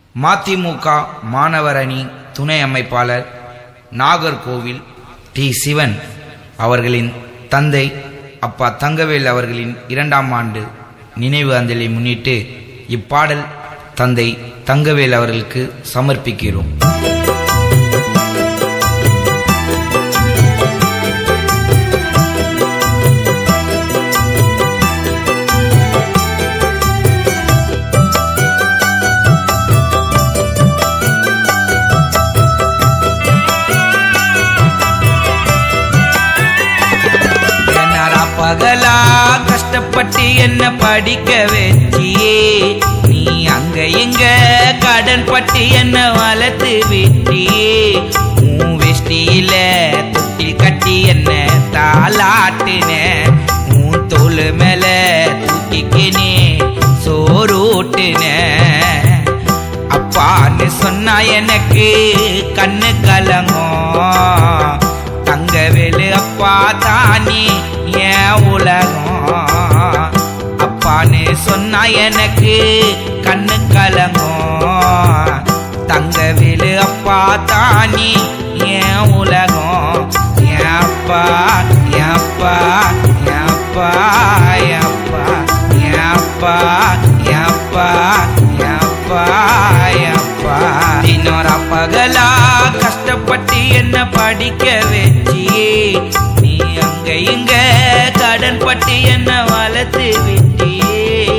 மதிமுக மாணவர் அணி துணை அமைப்பாளர் நாகர்கோவில் டி சிவன் அவர்களின் தந்தை அப்பா தங்கவேல் அவர்களின் இரண்டாம் ஆண்டு நினைவு அஞ்சலி முன்னிட்டு இப்பாடல் தந்தை தங்கவேல் அவர்களுக்கு சமர்ப்பிக்கிறோம் என்னடா பகலா கஷ்டப்பட்டு என்ன படிக்க வச்சியே நீ அங்க இங்க கடன் பட்டு என்ன வளர்த்து விட்டியே உன் வெஷ்டியில தொட்டில் கட்டி என்ன தாளாட்டின உன் தோல் மேல தூக்கிக்கினே சோறூட்டின அப்பான்னு சொன்னா எனக்கு கண்ணு கலங்கும் தங்கவேலு அப்பா தானே என் உலகம் அப்பான்னு சொன்னா எனக்கு கண்ணு கலங்கும் தங்கவேலு அப்பா தானே என் உலகம் என் அப்பா என் அப்பா என் அப்பா என் அப்பா என் அப்பா என் அப்பா என் அப்பா என் அப்பா இன்னொரு பகலா கஷ்டப்பட்டு என்ன படிக்க வச்சியே நீ அங்க இங்க கடன் பட்டு என்ன வளர்த்து விட்டியே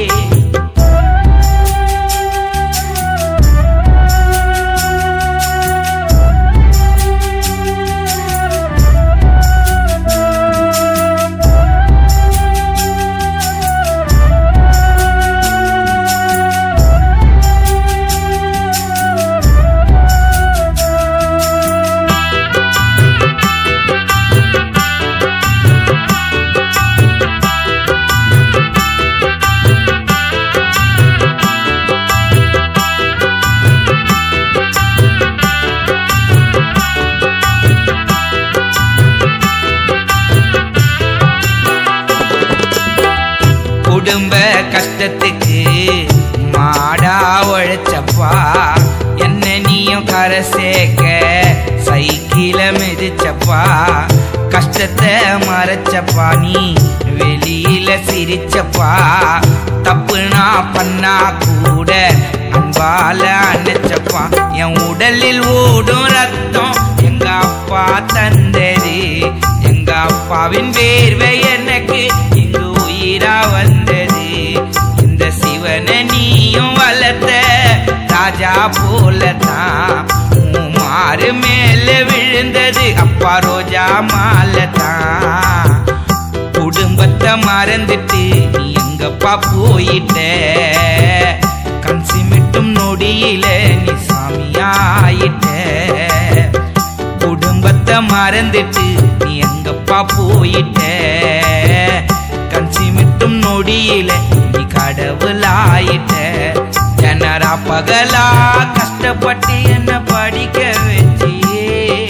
குடும்ப கஷ்டத்துக்கு மாடா உழைச்சப்பா என்ன நீயும் கரை சேர்க்க சைக்கிள மிதிச்சப்பா கஷ்டத்தை மறைச்சப்பா நீ வெளியில சிரிச்சப்பா தப்பு நான் பண்ணா கூட அன்பால அணைச்சப்பா என் உடலில் ஓடும் ரத்தம் எங்க அப்பா தந்தது எங்க அப்பாவின் வேர்வை எனக்கு இங்கு உயிரா வந்தது இந்த சிவனை நீயும் வளர்த்த ராஜா போலதான் உன் மாறு மேல விழுந்தது அப்பா ரோஜா மாலதான் குடும்பத்தை மறந்துட்டு நீ எங்கப்பா போயிட்ட கண் சிமிட்டும் நொடியில நீ சாமியாயிட்ட குடும்பத்தை மறந்துட்டு நீ எங்கப்பா போயிட்ட கண் சிமிட்டும் நொடியில நீ கடவுளாயிட்ட என்னரா பகலா கஷ்டப்பட்டு என்ன படிக்க வச்சியே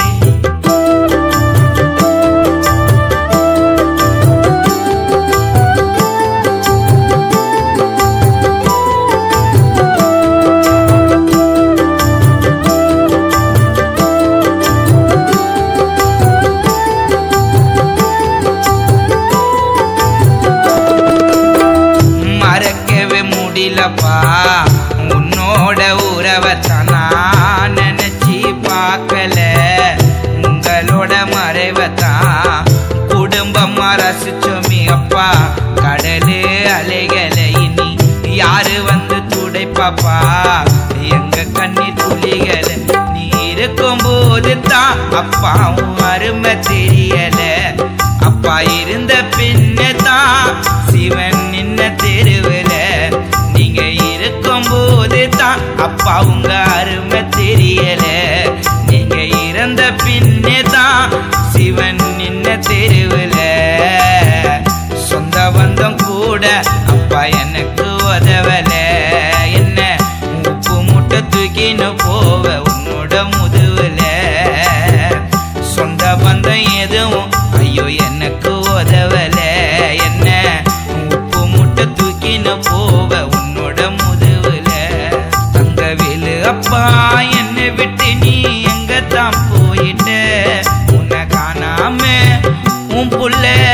மறக்கவே முடியலப்பா உன்னோட உறவை நான் நினைச்சு பார்க்கல உங்களோட மறைவைத்தான் குடும்பம் ரசிச்சோமி அப்பா கடலு அலைகளை இனி யாரு வந்து துடைப்பாப்பா எங்க கண்ணி துளிகளை நீ இருக்கும் போது தான் அப்பாவும் அருமை தெரியல அப்பா இருந்த பின்ன தான் சிவன் நின்ன தெருவுல நீங்க இருக்கும் போது தான் அப்பா உங்க அருமை தெரியல நீங்க இறந்த பின்னே தான் சிவன் நின்ன தெருவுல சொந்த பந்தம் கூட அப்பா எனக்கு உதவல என்ன உப்பு முட்டை தூக்கின்னு போவ உன்னோட முதுவுல சொந்த பந்தம் எதுவும் ஐயோ எனக்கு உதவல என்ன உப்பு முட்டை தூக்கின்னு போவ உன்னோட முதுவுல தங்க வேலு அப்பா என்னை விட்டு நீ எங்க தான் போயிட்ட உன்னை காணாம உன் புள்ள